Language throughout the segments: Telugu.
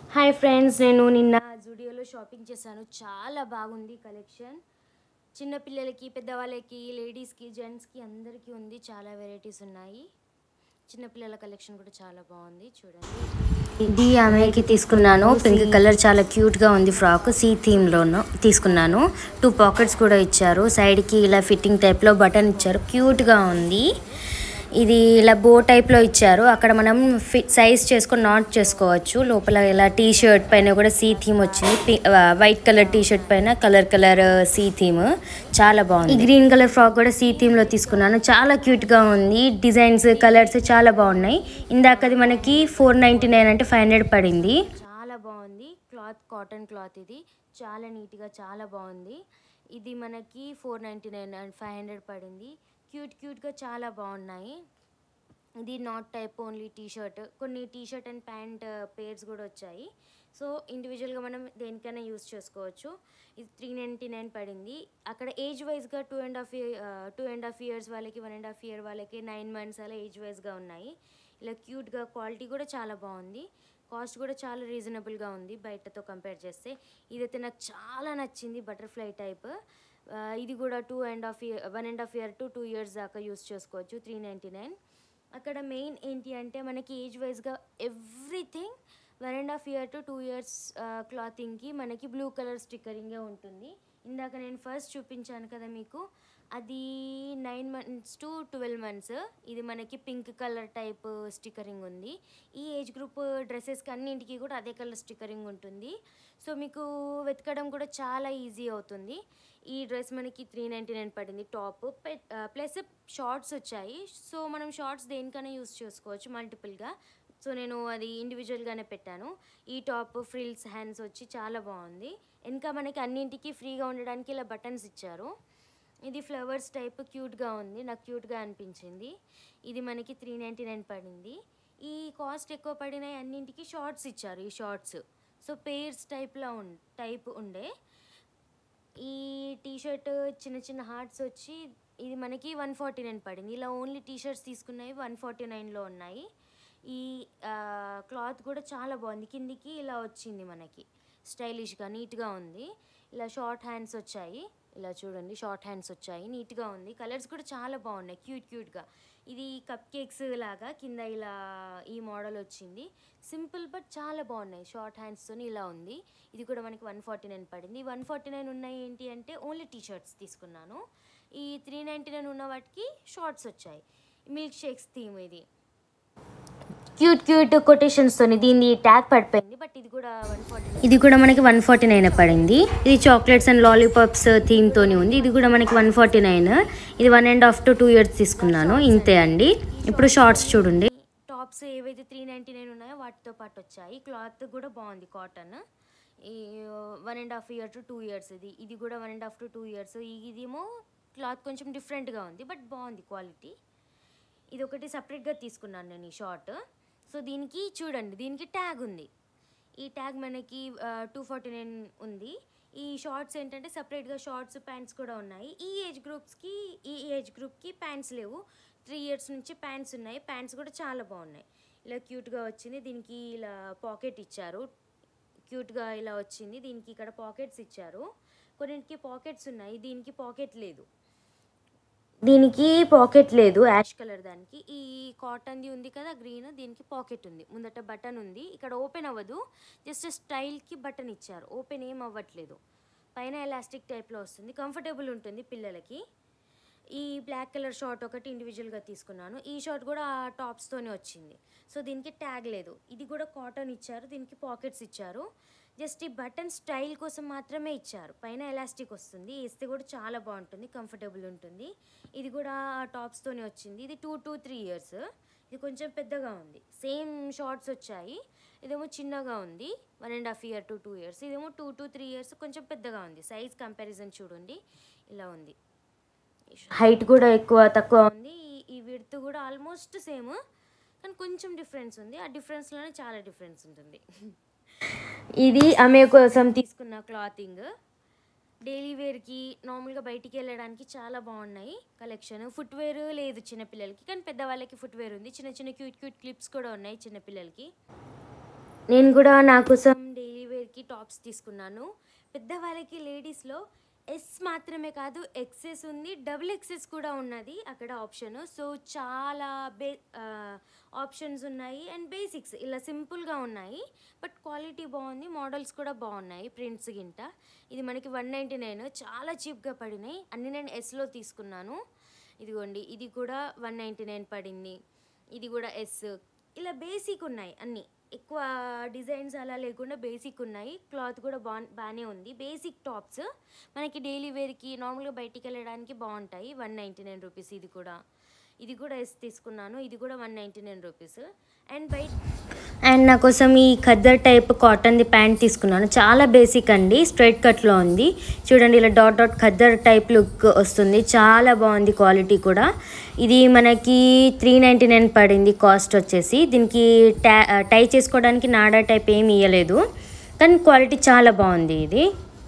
హాయ్ ఫ్రెండ్స్ నేను నిన్న జూడియోలో షాపింగ్ చేశాను చాలా బాగుంది కలెక్షన్ చిన్నపిల్లలకి పెద్దవాళ్ళకి లేడీస్కి జెంట్స్కి అందరికీ ఉంది చాలా వెరైటీస్ ఉన్నాయి చిన్నపిల్లల కలెక్షన్ కూడా చాలా బాగుంది చూడండి ఇది ఆమెకి తీసుకున్నాను పింక్ కలర్ చాలా క్యూట్గా ఉంది ఫ్రాక్ సీ థీమ్లోను తీసుకున్నాను టూ పాకెట్స్ కూడా ఇచ్చారు సైడ్కి ఇలా ఫిట్టింగ్ టైప్లో బటన్ ఇచ్చారు క్యూట్గా ఉంది ఇది ఇలా బో టైప్లో ఇచ్చారు అక్కడ మనం ఫిట్ సైజ్ చేసుకొని నాట్ చేసుకోవచ్చు లోపల ఇలా టీ షర్ట్ పైన కూడా సీ థీమ్ వచ్చింది పి- ఆ, వైట్ కలర్ టీ షర్ట్ పైన కలర్ కలర్ సీ థీమ్ చాలా బాగుంది ఈ గ్రీన్ కలర్ ఫ్రాక్ కూడా సీ థీమ్లో తీసుకున్నాను చాలా క్యూట్గా ఉంది డిజైన్స్ కలర్స్ చాలా బాగున్నాయి ఇందాకది మనకి ఫోర్ నైంటీ నైన్ అంటే ఫైవ్ హండ్రెడ్ పడింది చాలా బాగుంది క్లాత్ కాటన్ క్లాత్ ఇది చాలా నీట్గా చాలా బాగుంది ఇది మనకి four ninety nine and five hundred పడింది క్యూట్ క్యూట్గా చాలా బాగున్నాయి ఇది not type only T shirt కొన్ని T shirt and pant pairs కూడా వచ్చాయి సో ఇండివిజువల్గా మనం దేనికైనా యూస్ చేసుకోవచ్చు ఇది త్రీ నైంటీ నైన్ పడింది అక్కడ ఏజ్ వైజ్గా two and half year two and half years వాళ్ళకి వన్ అండ్ హాఫ్ ఇయర్ వాళ్ళకి నైన్ మంత్స్ అలా ఏజ్ వైజ్గా ఉన్నాయి ఇలా క్యూట్గా క్వాలిటీ కూడా చాలా బాగుంది కాస్ట్ కూడా చాలా రీజనబుల్గా ఉంది బయటతో కంపేర్ చేస్తే ఇదైతే నాకు చాలా నచ్చింది బటర్ఫ్లై టైప్ ఆ, ఇది కూడా two and half year one and half year to two years దాకా యూస్ చేసుకోవచ్చు త్రీ నైంటీ నైన్ అక్కడ మెయిన్ ఏంటి అంటే మనకి ఏజ్ వైజ్గా everything one and half year to two years క్లాతింగ్కి మనకి బ్లూ కలర్ స్టిక్కరింగే ఉంటుంది ఇందాక నేను ఫస్ట్ చూపించాను కదా మీకు అది nine months to twelve months ఇది మనకి పింక్ కలర్ టైప్ స్టిక్కరింగ్ ఉంది ఈ ఏజ్ గ్రూప్ డ్రెస్సెస్కి అన్నింటికి కూడా అదే కలర్ స్టిక్కరింగ్ ఉంటుంది సో మీకు వెతకడం కూడా చాలా ఈజీ అవుతుంది ఈ డ్రెస్ మనకి త్రీ నైంటీ నైన్ పడింది టాప్ ప్లస్ షార్ట్స్ వచ్చాయి సో మనం షార్ట్స్ దేనికైనా యూస్ చేసుకోవచ్చు మల్టిపుల్గా సో నేను అది ఇండివిజువల్గానే పెట్టాను ఈ టాప్ ఫ్రిల్స్ హ్యాండ్స్ వచ్చి చాలా బాగుంది ఇంకా మనకి అన్నింటికి ఫ్రీగా ఉండడానికి ఇలా బటన్స్ ఇచ్చారు ఇది ఫ్లవర్స్ టైప్ క్యూట్గా ఉంది నాకు క్యూట్గా అనిపించింది ఇది మనకి త్రీ నైంటీ నైన్ పడింది ఈ కాస్ట్ ఎక్కువ పడిన అన్నింటికి షార్ట్స్ ఇచ్చారు ఈ షార్ట్స్ సో పేర్స్ టైప్లో ఉం టైప్ ఉండే ఈ టీ షర్ట్ చిన్న చిన్న హార్ట్స్ వచ్చి ఇది మనకి వన్ ఫార్టీ నైన్ పడింది ఇలా ఓన్లీ టీ షర్ట్స్ తీసుకున్నవి వన్ ఫార్టీ నైన్లో ఉన్నాయి ఈ క్లాత్ కూడా చాలా బాగుంది కిందికి ఇలా వచ్చింది మనకి స్టైలిష్గా నీట్గా ఉంది ఇలా షార్ట్ హ్యాండ్స్ వచ్చాయి ఇలా చూడండి షార్ట్ హ్యాండ్స్ వచ్చాయి నీట్గా ఉంది కలర్స్ కూడా చాలా బాగున్నాయి క్యూట్ క్యూట్గా ఇది కప్ కేక్స్ లాగా కింద ఇలా ఈ మోడల్ వచ్చింది సింపుల్ బట్ చాలా బాగున్నాయి షార్ట్ హ్యాండ్స్తో ఇలా ఉంది ఇది కూడా మనకి వన్ ఫార్టీ నైన్ పడింది వన్ ఫార్టీ నైన్ ఉన్నాయి ఏంటి అంటే ఓన్లీ టీ షర్ట్స్ తీసుకున్నాను ఈ త్రీ నైంటీ నైన్ ఉన్న వాటికి షార్ట్స్ వచ్చాయి మిల్క్ షేక్స్ థీమ్ ఇది క్యూట్ క్యూట్ కొటేషన్స్తో దీని ట్యాగ్ పడిపోయింది బట్ ఇది కూడా వన్ ఫార్టీ ఇది కూడా మనకి వన్ ఫార్టీ నైన్ పడింది ఇది చాక్లెట్స్ అండ్ లాలీపాప్స్ థీమ్తోని ఉంది ఇది కూడా మనకి వన్ ఫార్టీ నైన్ ఇది one and half to two years తీసుకున్నాను ఇంతే అండి ఇప్పుడు షార్ట్స్ చూడండి టాప్స్ ఏవైతే త్రీ నైంటీ నైన్ ఉన్నాయో వాటితో పాటు వచ్చాయి క్లాత్ కూడా బాగుంది కాటన్ ఈ one and half year to two years ఇది ఇది కూడా one and half to two years ఇదేమో క్లాత్ కొంచెం డిఫరెంట్గా ఉంది బట్ బాగుంది క్వాలిటీ ఇది ఒకటి సపరేట్గా తీసుకున్నాను నేను ఈ షార్ట్ సో దీనికి చూడండి దీనికి ట్యాగ్ ఉంది ఈ ట్యాగ్ మనకి టూ ఫార్టీ నైన్ ఉంది ఈ షార్ట్స్ ఏంటంటే సపరేట్గా షార్ట్స్ ప్యాంట్స్ కూడా ఉన్నాయి ఈ ఏజ్ గ్రూప్స్కి ఈ ఏజ్ గ్రూప్కి ప్యాంట్స్ లేవు త్రీ ఇయర్స్ నుంచి ప్యాంట్స్ ఉన్నాయి ప్యాంట్స్ కూడా చాలా బాగున్నాయి ఇలా క్యూట్గా వచ్చింది దీనికి ఇలా పాకెట్ ఇచ్చారు క్యూట్గా ఇలా వచ్చింది దీనికి ఇక్కడ పాకెట్స్ ఇచ్చారు కొన్నింటికి పాకెట్స్ ఉన్నాయి దీనికి పాకెట్ లేదు దీనికి పాకెట్ లేదు యాష్ కలర్ దానికి ఈ కాటన్ది ఉంది కదా గ్రీన్ దీనికి పాకెట్ ఉంది ముందట బటన్ ఉంది ఇక్కడ ఓపెన్ అవ్వదు జస్ట్ స్టైల్కి బటన్ ఇచ్చారు ఓపెన్ ఏం అవ్వట్లేదు పైన ఎలాస్టిక్ టైప్లో వస్తుంది కంఫర్టబుల్ ఉంటుంది పిల్లలకి ఈ బ్లాక్ కలర్ షార్ట్ ఒకటి ఇండివిజువల్గా తీసుకున్నాను ఈ షార్ట్ కూడా ఆ టాప్స్తోనే వచ్చింది సో దీనికి ట్యాగ్ లేదు ఇది కూడా కాటన్ ఇచ్చారు దీనికి పాకెట్స్ ఇచ్చారు జస్ట్ ఈ బటన్ స్టైల్ కోసం మాత్రమే ఇచ్చారు పైన ఎలాస్టిక్ వస్తుంది వేస్తే కూడా చాలా బాగుంటుంది కంఫర్టబుల్ ఉంటుంది ఇది కూడా ఆ టాప్స్తోనే వచ్చింది ఇది టూ టు త్రీ ఇయర్స్ ఇది కొంచెం పెద్దగా ఉంది సేమ్ షార్ట్స్ వచ్చాయి ఇదేమో చిన్నగా ఉంది one and half year to two years ఇదేమో టూ టు త్రీ ఇయర్స్ కొంచెం పెద్దగా ఉంది సైజ్ కంపారిజన్ చూడండి ఇలా ఉంది హైట్ కూడా ఎక్కువ తక్కువ ఉంది ఈ- ఈ విడ్త్ కూడా ఆల్మోస్ట్ సేమ్ కానీ కొంచెం డిఫరెన్స్ ఉంది ఆ డిఫరెన్స్లోనే చాలా డిఫరెన్స్ ఉంటుంది ఇది ఆమె కోసం తీసుకున్న క్లాతింగ్ డైలీ వేర్కి నార్మల్గా బయటికి వెళ్ళడానికి చాలా బాగున్నాయి కలెక్షన్ ఫుట్వేర్ లేదు చిన్నపిల్లలకి కానీ పెద్దవాళ్ళకి ఫుట్వేర్ ఉంది చిన్న చిన్న క్యూట్ క్యూట్ క్లిప్స్ కూడా ఉన్నాయి చిన్నపిల్లలకి నేను కూడా నా కోసం డైలీ వేర్కి టాప్స్ తీసుకున్నాను పెద్దవాళ్ళకి లేడీస్లో ఎస్ మాత్రమే కాదు ఎక్సెస్ ఉంది డబుల్ ఎక్సెస్ కూడా ఉన్నది అక్కడ ఆప్షన్ సో చాలా బే ఆప్షన్స్ ఉన్నాయి అండ్ బేసిక్స్ ఇలా సింపుల్గా ఉన్నాయి బట్ క్వాలిటీ బాగుంది మోడల్స్ కూడా బాగున్నాయి ప్రింట్స్ గింట ఇది మనకి వన్ నైంటీ నైన్ చాలా చీప్గా పడినాయి అన్ని నేను ఎస్లో తీసుకున్నాను ఇదిగోండి ఇది కూడా వన్ నైంటీ నైన్ పడింది ఇది కూడా ఎస్ ఇలా బేసిక్ ఉన్నాయి అన్నీ ఎక్కువ డిజైన్స్ అలా లేకుండా బేసిక్ ఉన్నాయి క్లాత్ కూడా బా బాగానే ఉంది బేసిక్ టాప్స్ మనకి డైలీ వేర్కి నార్మల్గా బయటికి వెళ్ళడానికి బాగుంటాయి వన్ నైంటీ నైన్ రూపీస్ ఇది కూడా ఇది కూడా ఎస్ తీసుకున్నాను ఇది కూడా one ninety nine rupees and బయట అండ్ నా కోసం ఈ ఖద్దర్ టైప్ కాటన్ది ప్యాంట్ తీసుకున్నాను చాలా బేసిక్ అండి స్ట్రైట్ కట్లో ఉంది చూడండి ఇలా dot dot khaddar type look వస్తుంది చాలా బాగుంది క్వాలిటీ కూడా ఇది మనకి త్రీ నైంటీ నైన్ పడింది కాస్ట్ వచ్చేసి దీనికి టా టై చేసుకోవడానికి నాడా టైప్ ఏమి ఇవ్వలేదు కానీ క్వాలిటీ చాలా బాగుంది ఇది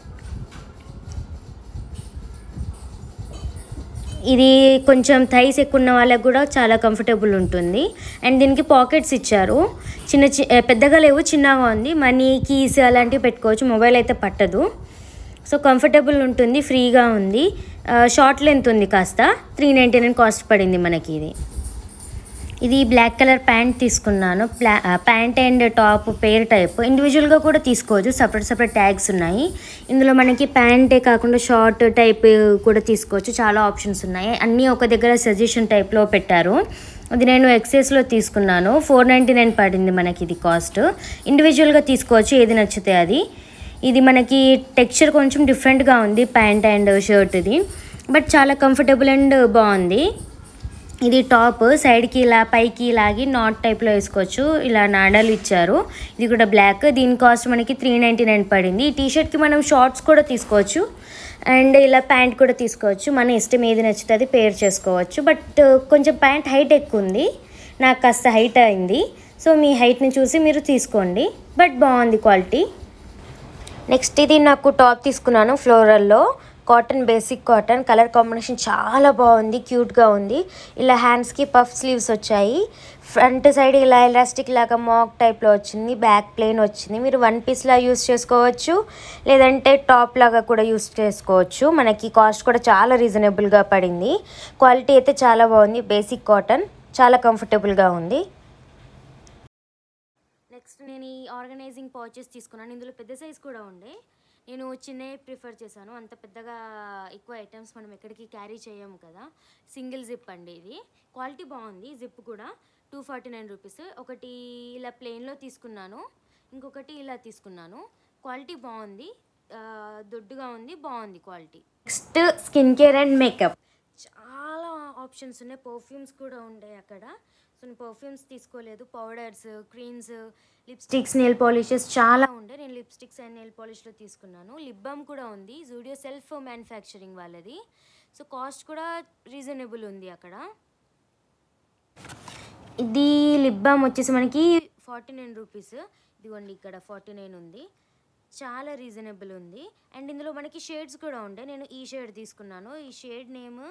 ఇది కొంచెం థైస్ ఎక్కువ ఉన్న వాళ్ళకి కూడా చాలా కంఫర్టబుల్ ఉంటుంది అండ్ దీనికి పాకెట్స్ ఇచ్చారు చిన్న చి ఏ, పెద్దగా లేవు చిన్నగా ఉంది మనీ కీస్ అలాంటివి పెట్టుకోవచ్చు మొబైల్ అయితే పట్టదు సో కంఫర్టబుల్ ఉంటుంది ఫ్రీగా ఉంది షార్ట్ లెంత్ ఉంది కాస్త త్రీ నైంటీ నైన్ కాస్ట్ పడింది మనకి ఇది ఇది బ్లాక్ కలర్ ప్యాంట్ తీసుకున్నాను ప్లా pant and top pair type ఇండివిజువల్గా కూడా తీసుకోవచ్చు సపరేట్ సపరేట్ ట్యాగ్స్ ఉన్నాయి ఇందులో మనకి ప్యాంటే కాకుండా షార్ట్ టైప్ కూడా తీసుకోవచ్చు చాలా ఆప్షన్స్ ఉన్నాయి అన్నీ ఒక దగ్గర సజెషన్ టైప్లో పెట్టారు అది నేను ఎక్సెస్లో తీసుకున్నాను ఫోర్ నైంటీ నైన్ పడింది మనకి ఇది కాస్ట్ ఇండివిజువల్గా తీసుకోవచ్చు ఏది నచ్చితే అది ఇది మనకి టెక్స్చర్ కొంచెం డిఫరెంట్గా ఉంది ప్యాంట్ అండ్ షర్ట్ ఇది బట్ చాలా కంఫర్టబుల్ అండ్ బాగుంది ఇది టాప్ సైడ్కి ఇలా పైకి లాగి నాట్ టైప్లో వేసుకోవచ్చు ఇలా నాడాలు ఇచ్చారు ఇది కూడా బ్లాక్ దీని కాస్ట్ మనకి త్రీ నైంటీ నైన్ పడింది ఈ టీషర్ట్కి మనం షార్ట్స్ కూడా తీసుకోవచ్చు అండ్ ఇలా ప్యాంట్ కూడా తీసుకోవచ్చు మన ఇష్టం ఏది నచ్చితే అది పేర్ చేసుకోవచ్చు బట్ కొంచెం ప్యాంట్ హైట్ ఎక్కువ ఉంది నాకు కాస్త హైట్ అయింది సో మీ హైట్ని చూసి మీరు తీసుకోండి బట్ బాగుంది క్వాలిటీ నెక్స్ట్ ఇది నాకు టాప్ తీసుకున్నాను ఫ్లోరల్లో cotton basic cotton colour combination చాలా బాగుంది క్యూట్గా ఉంది ఇలా హ్యాండ్స్కి పఫ్ స్లీవ్స్ వచ్చాయి ఫ్రంట్ సైడ్ ఇలా ఎలాస్టిక్ లాగా మాక్ టైప్లో వచ్చింది బ్యాక్ ప్లేన్ వచ్చింది మీరు వన్ పీస్లా యూస్ చేసుకోవచ్చు లేదంటే టాప్ లాగా కూడా యూస్ చేసుకోవచ్చు మనకి కాస్ట్ కూడా చాలా రీజనబుల్గా పడింది క్వాలిటీ అయితే చాలా బాగుంది బేసిక్ కాటన్ చాలా కంఫర్టబుల్గా ఉంది నెక్స్ట్ నేను ఈ ఆర్గనైజింగ్ పౌచెస్ తీసుకున్నాను ఇందులో పెద్ద సైజ్ కూడా ఉండే నేను చిన్నవి ప్రిఫర్ చేశాను అంత పెద్దగా ఎక్కువ ఐటమ్స్ మనం ఎక్కడికి క్యారీ చేయము కదా సింగిల్ జిప్ అండి ఇది క్వాలిటీ బాగుంది జిప్ కూడా టూ ఫార్టీ నైన్ రూపీస్ ఒకటి ఇలా ప్లెయిన్లో తీసుకున్నాను ఇంకొకటి ఇలా తీసుకున్నాను క్వాలిటీ బాగుంది ఆ, దొడ్డుగా ఉంది బాగుంది quality next skin care and makeup చాలా ఆప్షన్స్ ఉన్నాయి పర్ఫ్యూమ్స్ కూడా ఉండే అక్కడ సో నేను పర్ఫ్యూమ్స్ తీసుకోలేదు powders creams lipsticks nail polishes చాలా ఉండే నేను లిప్స్టిక్స్ అండ్ నెయిల్ పాలిష్లో తీసుకున్నాను లిప్ బామ్ కూడా ఉంది జూడియో సెల్ఫ్ మ్యానుఫ్యాక్చరింగ్ వాళ్ళది సో కాస్ట్ కూడా రీజనబుల్ ఉంది అక్కడ ఇది లిప్ బామ్ వచ్చేసి మనకి ఫార్టీ నైన్ రూపీస్ ఇదిగోండి ఇక్కడ ఫార్టీ నైన్ ఉంది చాలా రీజనబుల్ ఉంది అండ్ ఇందులో మనకి షేడ్స్ కూడా ఉండే నేను ఈ షేడ్ తీసుకున్నాను ఈ షేడ్ నేమ్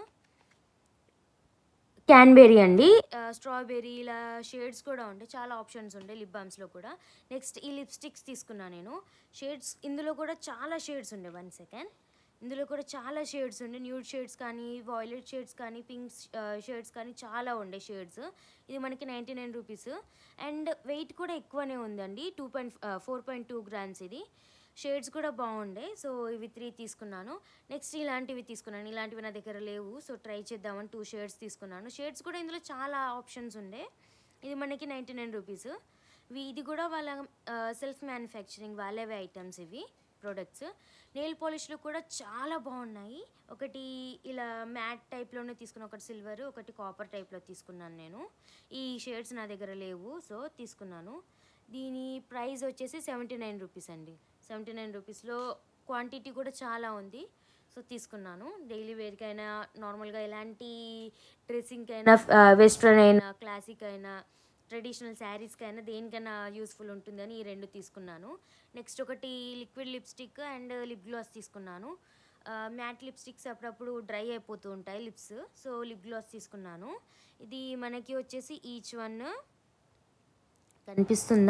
క్యాన్బెరీ అండి స్ట్రాబెర్రీ ఇలా షేడ్స్ కూడా ఉండే చాలా ఆప్షన్స్ ఉండే లిప్ బామ్స్లో కూడా నెక్స్ట్ ఈ లిప్స్టిక్స్ తీసుకున్నాను నేను షేడ్స్ ఇందులో కూడా చాలా షేడ్స్ ఉండే వన్ సెకండ్ ఇందులో కూడా చాలా షేడ్స్ ఉండే న్యూడ్ షేడ్స్ కానీ వాయిలెట్ షేడ్స్ కానీ పింక్ షేడ్స్ కానీ చాలా ఉండే షేడ్స్ ఇది మనకి ninety nine rupees and weight కూడా ఎక్కువనే ఉందండి two point four point two grams ఇది షేడ్స్ కూడా బాగుండే సో ఇవి త్రీ తీసుకున్నాను నెక్స్ట్ ఇలాంటివి తీసుకున్నాను ఇలాంటివి నా దగ్గర లేవు సో ట్రై చేద్దామని టూ షేడ్స్ తీసుకున్నాను షేడ్స్ కూడా ఇందులో చాలా ఆప్షన్స్ ఉండే ఇది మనకి నైంటీ నైన్ రూపీస్ ఇది కూడా వాళ్ళ సెల్ఫ్ మ్యానుఫ్యాక్చరింగ్ వాళ్ళవే ఐటమ్స్ ఇవి ప్రోడక్ట్స్ నెయిల్ పాలిష్లు కూడా చాలా బాగున్నాయి ఒకటి ఇలా మ్యాట్ టైప్లోనే తీసుకున్న ఒకటి సిల్వర్ ఒకటి కాపర్ టైప్లో తీసుకున్నాను నేను ఈ షేడ్స్ నా దగ్గర లేవు సో తీసుకున్నాను దీని ప్రైస్ వచ్చేసి సెవెంటీ నైన్ రూపీస్ అండి సెవెంటీ నైన్ రూపీస్లో క్వాంటిటీ కూడా చాలా ఉంది సో తీసుకున్నాను డైలీ వేర్కి అయినా నార్మల్గా ఎలాంటి డ్రెస్సింగ్కి అయినా వెస్ట్రన్ అయినా క్లాసిక్ అయినా ట్రెడిషనల్ శారీస్కి అయినా దేనికైనా యూస్ఫుల్ ఉంటుందని ఈ రెండు తీసుకున్నాను నెక్స్ట్ ఒకటి liquid lipstick and lip gloss తీసుకున్నాను మ్యాట్ లిప్స్టిక్స్ అప్పుడప్పుడు డ్రై అయిపోతూ ఉంటాయి లిప్స్ సో లిప్ గ్లాస్ తీసుకున్నాను ఇది మనకి వచ్చేసి ఈచ్ వన్ కనిపిస్తుందా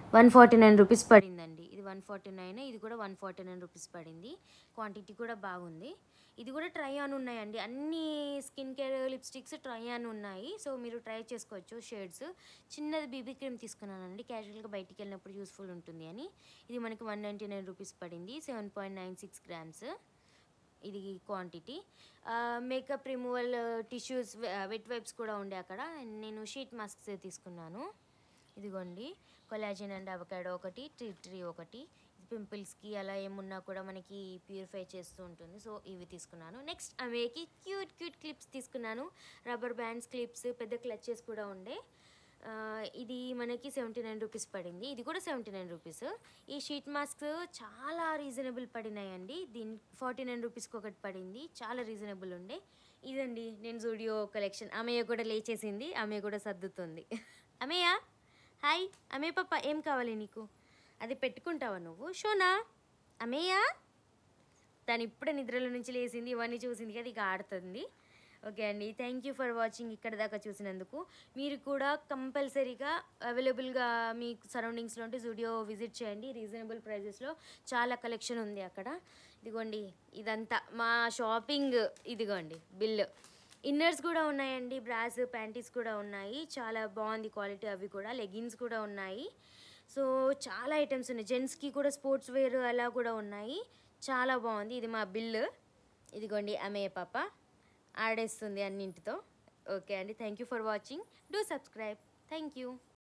వన్ ఫార్టీ నైన్ రూపీస్ పడిందండి ఇది వన్ ఫార్టీ నైన్ ఇది కూడా వన్ ఫార్టీ నైన్ రూపీస్ పడింది క్వాంటిటీ కూడా బాగుంది ఇది కూడా ట్రై ఆన్ ఉన్నాయండి అన్ని skin care lipsticks try on ఉన్నాయి సో మీరు ట్రై చేసుకోవచ్చు షేడ్స్ చిన్నది బీబీ క్రీమ్ తీసుకున్నానండి క్యాజువల్గా బయటికి వెళ్ళినప్పుడు యూస్ఫుల్ ఉంటుంది అని ఇది మనకి వన్ నైంటీ నైన్ రూపీస్ పడింది seven point nine six grams ఇది quantity makeup removal tissues wet wipes కూడా ఉండే అక్కడ నేను షీట్ మాస్క్స్ తీసుకున్నాను ఇదిగోండి కొలాజిన్ అండ్ అవకాడో ఒకటి ట్రీ ట్రీ ఒకటి పింపుల్స్కి అలా ఏమున్నా కూడా మనకి ప్యూరిఫై చేస్తూ ఉంటుంది సో ఇవి తీసుకున్నాను నెక్స్ట్ అవేకి క్యూట్ క్యూట్ క్లిప్స్ తీసుకున్నాను రబ్బర్ బ్యాండ్స్ క్లిప్స్ పెద్ద క్లచెస్ కూడా ఉండే ఆ, ఇది మనకి సెవెంటీ నైన్ రూపీస్ పడింది ఇది కూడా సెవెంటీ నైన్ రూపీస్ ఈ షీట్ మాస్క్ చాలా రీజనబుల్ పడినాయండి దీని ఫార్టీ నైన్ రూపీస్కి ఒకటి పడింది చాలా రీజనబుల్ ఉండే ఇదండి నేను జూడియో కలెక్షన్ అమ్మయ్య కూడా లేచేసింది అమ్మయ్య కూడా సర్దుతుంది అమ్మయ్య హాయ్ అమ్మయ్య పాప ఏం కావాలి నీకు అది పెట్టుకుంటావా నువ్వు షోనా అమ్మయ్య తను ఇప్పుడే నిద్రలో నుంచి లేచింది ఇవన్నీ చూసింది కదా ఇక ఆడుతుంది ఓకే అండి థ్యాంక్ యూ ఫర్ వాచింగ్ ఇక్కడ దాకా చూసినందుకు మీరు కూడా కంపల్సరీగా అవైలబుల్గా మీ సరౌండింగ్స్లో ఉంటే జూడియో విజిట్ చేయండి రీజనబుల్ ప్రైజెస్లో చాలా కలెక్షన్ ఉంది అక్కడ ఇదిగోండి ఇదంతా మా షాపింగ్ ఇదిగోండి బిల్ ఇన్నర్స్ కూడా ఉన్నాయండి బ్రాస్ ప్యాంటీస్ కూడా ఉన్నాయి చాలా బాగుంది క్వాలిటీ అవి కూడా లెగిన్స్ కూడా ఉన్నాయి సో చాలా ఐటమ్స్ ఉన్నాయి జెంట్స్కి కూడా స్పోర్ట్స్ వేర్ అలా కూడా ఉన్నాయి చాలా బాగుంది ఇది మా బిల్ ఇదిగోండి అమేయ పాప ఆడేస్తుంది అన్నింటితో ఓకే అండి thank you for watching do subscribe thank you